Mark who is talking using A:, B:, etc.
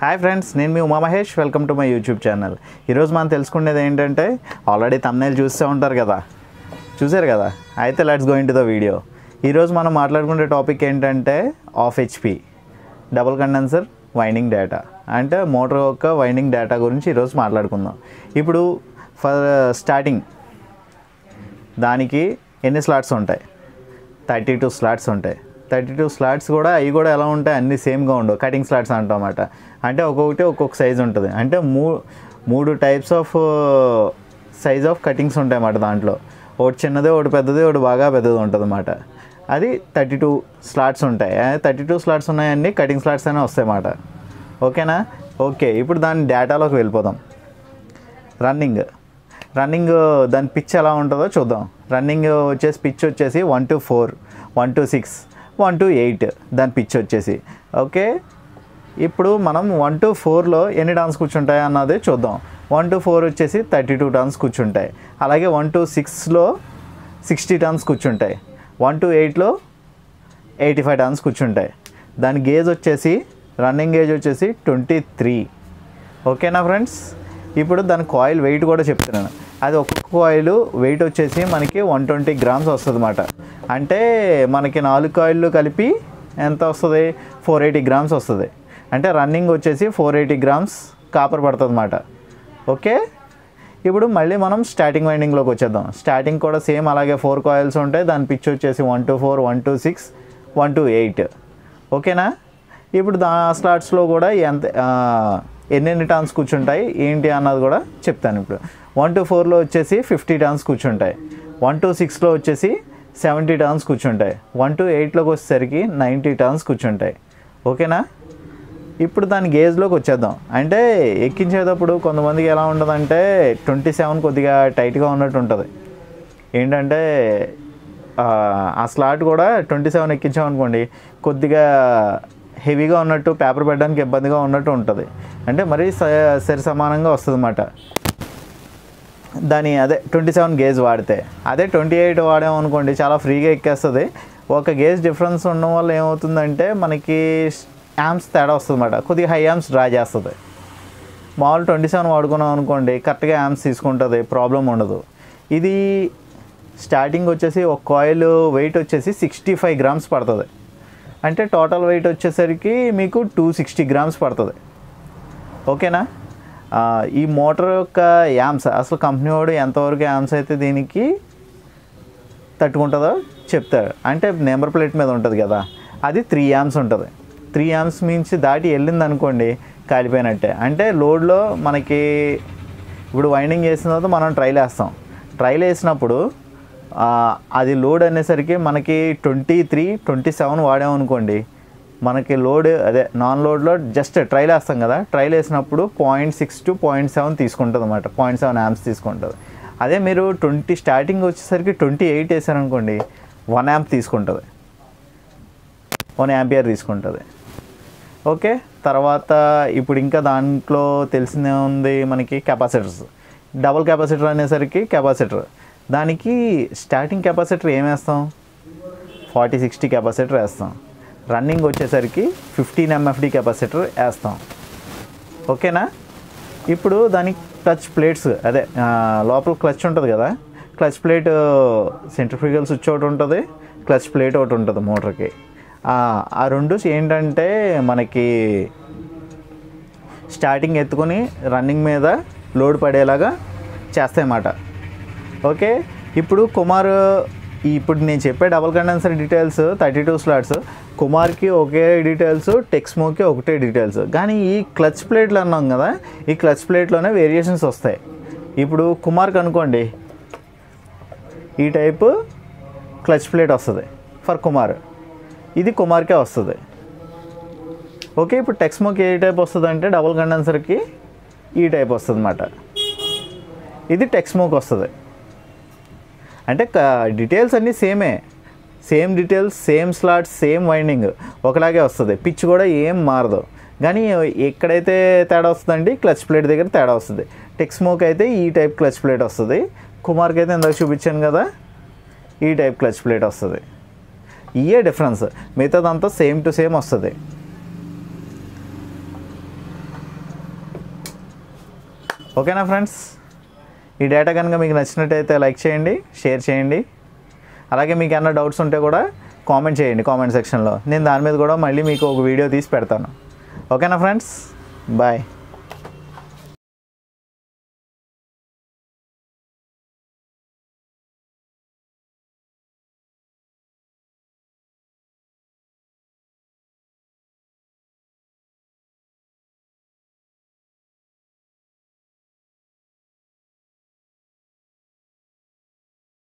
A: hi friends నేను మీ Uma Mahesh welcome to my YouTube channel ఈరోజు మనం తెలుసుకునేది ఏంటంటే ఆల్రెడీ తమ్నేల్ చూస్తూ ఉంటారు కదా చూసారు కదా అయితే let's going to the video ఈరోజు మనం మాట్లాడుకునే టాపిక్ ఏంటంటే half HP double condenser winding data అంటే మోటార్ యొక్క వైండింగ్ డేటా గురించి ఈరోజు మాట్లాడుకుందాం ఇప్పుడు ఫర్ స్టార్టింగ్ దానికి ఎన్ని స్లాట్స్ ఉంటాయి థర్టీ టూ స్లాట్స్ ఉంటాయి థర్టీ టూ స్లాట్స్ కూడా అవి కూడా ఎలా ఉంటాయి అన్నీ సేమ్గా ఉండవు కటింగ్ స్లాట్స్ అంటామన్నమాట అంటే ఒక్కొక్కటి ఒక్కొక్క సైజ్ ఉంటుంది అంటే మూ మూడు types of size of cuttings ఉంటాయి అన్నమాట దాంట్లో ఒకటి చిన్నది ఒకటి పెద్దది ఒకటి బాగా పెద్దది ఉంటుంది అన్నమాట అది థర్టీ టూ స్లాట్స్ ఉంటాయి థర్టీ టూ స్లాట్స్ ఉన్నాయన్నీ కటింగ్ స్లాట్స్ అనే వస్తాయి అన్నమాట ఓకేనా ఓకే ఇప్పుడు దాని డేటాలోకి వెళ్ళిపోదాం రన్నింగ్ రన్నింగ్ దాని పిచ్ ఎలా ఉంటుందో చూద్దాం రన్నింగ్ వచ్చేసి పిచ్ వచ్చేసి one to four one to six one to eight దాని పిచ్ వచ్చేసి ఓకే ఇప్పుడు మనం వన్ టు ఫోర్లో ఎన్ని డాన్స్ కూర్చుంటాయి అన్నది చూద్దాం వన్ టు ఫోర్ వచ్చేసి థర్టీ టూ టన్స్ కూర్చుంటాయి అలాగే వన్ టు సిక్స్లో సిక్స్టీ టన్స్ కూర్చుంటాయి వన్ టు ఎయిట్లో ఎయిటీ ఫైవ్ టన్స్ కూర్చుంటాయి దాని గేజ్ వచ్చేసి రన్నింగ్ గేజ్ వచ్చేసి ట్వంటీ త్రీ ఓకేనా ఫ్రెండ్స్ ఇప్పుడు దాని కాయిల్ వెయిట్ కూడా చెప్తున్నాను అది ఒక్కొక్క కాయిల్ వెయిట్ వచ్చేసి మనకి వన్ ట్వంటీ గ్రామ్స్ వస్తుంది అన్నమాట అంటే మనకి నాలుగు కాయిల్లు కలిపి ఎంత వస్తుంది ఫోర్ ఎయిటీ గ్రామ్స్ వస్తుంది అంటే రన్నింగ్ వచ్చేసి ఫోర్ ఎయిటీ గ్రామ్స్ కాపర్ పడుతుంది అన్నమాట ఓకే ఇప్పుడు మళ్ళీ మనం స్టార్టింగ్ వైండింగ్లోకి వచ్చేద్దాం స్టార్టింగ్ కూడా సేమ్ అలాగే ఫోర్ కాయిల్స్ ఉంటాయి దాని పిచ్ వచ్చేసి one to four one to six one to eight ఓకేనా ఇప్పుడు దా స్లాట్స్లో కూడా ఎంత ఆ, ఎన్నెన్ని టన్స్ కూర్చుంటాయి ఏంటి అన్నది కూడా చెప్తాను ఇప్పుడు వన్ టు ఫోర్లో వచ్చేసి ఫిఫ్టీ టన్స్ కూర్చుంటాయి వన్ టు సిక్స్లో వచ్చేసి సెవెంటీ టన్స్ కూర్చుంటాయి వన్ టు ఎయిట్లోకి వచ్చేసరికి నైంటీ టన్స్ కూర్చుంటాయి ఓకేనా ఇప్పుడు దాని గేజ్లోకి వచ్చేద్దాం అంటే ఎక్కించేటప్పుడు కొంతమందికి ఎలా ఉంటుందంటే ట్వంటీ సెవెన్ కొద్దిగా టైట్గా ఉన్నట్టు ఉంటుంది ఏంటంటే ఆ, ఆ స్లాట్ కూడా ట్వంటీ సెవెన్ ఎక్కించామనుకోండి కొద్దిగా హెవీగా ఉన్నట్టు పేపర్ పెట్టడానికి ఇబ్బందిగా ఉన్నట్టు ఉంటుంది అంటే మరీ స- సరి సమానంగా వస్తుంది అన్నమాట దాని అదే ట్వంటీ సెవెన్ గేజ్ వాడితే అదే ట్వంటీ ఎయిట్ వాడామనుకోండి చాలా ఫ్రీగా ఎక్కేస్తుంది ఒక గేజ్ డిఫరెన్స్ ఉండడం వల్ల ఏమవుతుందంటే మనకి యామ్స్ తేడా వస్తుంది అన్నమాట కొద్దిగా హై యామ్స్ డ్రా చేస్తుంది మామూలు ట్వంటీ సెవెన్ వాడుకున్నాం అనుకోండి కరెక్ట్గా యామ్స్ తీసుకుంటుంది ప్రాబ్లం ఉండదు ఇది స్టార్టింగ్ వచ్చేసి ఒక కాయిల్ వెయిట్ వచ్చేసి సిక్స్టీ ఫైవ్ గ్రామ్స్ పడుతుంది అంటే టోటల్ వెయిట్ వచ్చేసరికి మీకు టూ సిక్స్టీ గ్రామ్స్ పడుతుంది ఓకేనా ఆ, ఈ మోటార్ యొక్క యామ్స్ అసలు కంపెనీ వాడు ఎంతవరకు యామ్స్ అయితే దీనికి తట్టుకుంటుందో చెప్తాడు అంటే నెంబర్ ప్లేట్ మీద ఉంటుంది కదా అది త్రీ యామ్స్ ఉంటుంది త్రీ యామ్స్ మించి దాటి వెళ్ళింది అనుకోండి కాలిపోయినట్టే అంటే లోడ్లో మనకి ఇప్పుడు వైండింగ్ చేసిన తర్వాత మనం ట్రైల్ వేస్తాం ట్రైల్ వేసినప్పుడు ఆ, అది లోడ్ అనేసరికి మనకి ట్వంటీ త్రీ ట్వంటీ సెవెన్ వాడామనుకోండి మనకి లోడ్ అదే నాన్ లోడ్లో జస్ట్ ట్రైల్ వేస్తాం కదా ట్రైల్ వేసినప్పుడు point six to point seven తీసుకుంటుంది అనమాట పాయింట్ సెవెన్ యామ్స్ తీసుకుంటుంది అదే మీరు ట్వంటీ స్టార్టింగ్ వచ్చేసరికి ట్వంటీ ఎయిట్ వేసారనుకోండి వన్ యాంప్ తీసుకుంటుంది వన్ యాంపియర్ తీసుకుంటుంది ఓకే తర్వాత ఇప్పుడు ఇంకా దాంట్లో తెలిసిందే ఉంది మనకి కెపాసిటర్స్ డబుల్ కెపాసిటర్ అనేసరికి కెపాసిటర్ దానికి స్టార్టింగ్ కెపాసిటర్ ఏం వేస్తాం ఫార్టీ సిక్స్టీ కెపాసిటర్ వేస్తాం రన్నింగ్ వచ్చేసరికి ఫిఫ్టీన్ ఎంఎఫ్డి కెపాసిటర్ వేస్తాం ఓకేనా ఇప్పుడు దానికి క్లచ్ ప్లేట్స్ అదే ఆ, లోపల క్లచ్ ఉంటుంది కదా క్లచ్ ప్లేట్ సెంట్రిఫ్యూగల్ స్విచ్ ఒకటి ఉంటుంది క్లచ్ ప్లేట్ ఒకటి ఉంటుంది మోటార్కి ఆ ఆ రెండు ఏంటంటే మనకి స్టార్టింగ్ ఎత్తుకొని రన్నింగ్ మీద లోడ్ పడేలాగా చేస్తాయన్నమాట ఓకే ఇప్పుడు కుమార్ ఈ ఇప్పుడు నేను చెప్పే double condenser details thirty two slots కుమార్కి ఒకే డీటెయిల్స్ టెక్స్మోకి ఒకటే డీటెయిల్స్ కానీ ఈ క్లచ్ ప్లేట్లు అన్నాం కదా ఈ క్లచ్ ప్లేట్లోనే వేరియేషన్స్ వస్తాయి ఇప్పుడు కుమార్కి అనుకోండి ఈ టైపు క్లచ్ ప్లేట్ వస్తుంది ఫర్ కుమార్ ఇది కుమార్కే వస్తుంది ఓకే ఇప్పుడు టెక్స్మోకి ఏ టైప్ వస్తుంది అంటే డబుల్ కండెన్సర్కి ఈ టైప్ వస్తుంది అన్నమాట ఇది టెక్స్మోకి వస్తుంది అంటే డీటెయిల్స్ అన్నీ సేమే same details same slots same winding ఒకలాగే వస్తుంది పిచ్ కూడా ఏం మారదు కానీ ఎక్కడైతే తేడా వస్తుందండి క్లచ్ ప్లేట్ దగ్గర తేడా వస్తుంది టెక్స్మోక్ అయితే ఈ టైప్ క్లచ్ ప్లేట్ వస్తుంది కుమార్కి అయితే ఇందాక చూపించాను కదా ఈ టైప్ క్లచ్ ప్లేట్ వస్తుంది ఇయే డిఫరెన్స్ మిగతాదంతా సేమ్ టు సేమ్ వస్తుంది ఓకేనా ఫ్రెండ్స్ ఈ డేటా కనుక మీకు నచ్చినట్టయితే లైక్ చేయండి షేర్ చేయండి అలాగే మీకు ఏమైనా డౌట్స్ ఉంటే కూడా కామెంట్ చేయండి కామెంట్ సెక్షన్లో నేను దాని మీద కూడా మళ్ళీ మీకు ఒక వీడియో తీసి పెడతాను ఓకేనా ఫ్రెండ్స్ బాయ్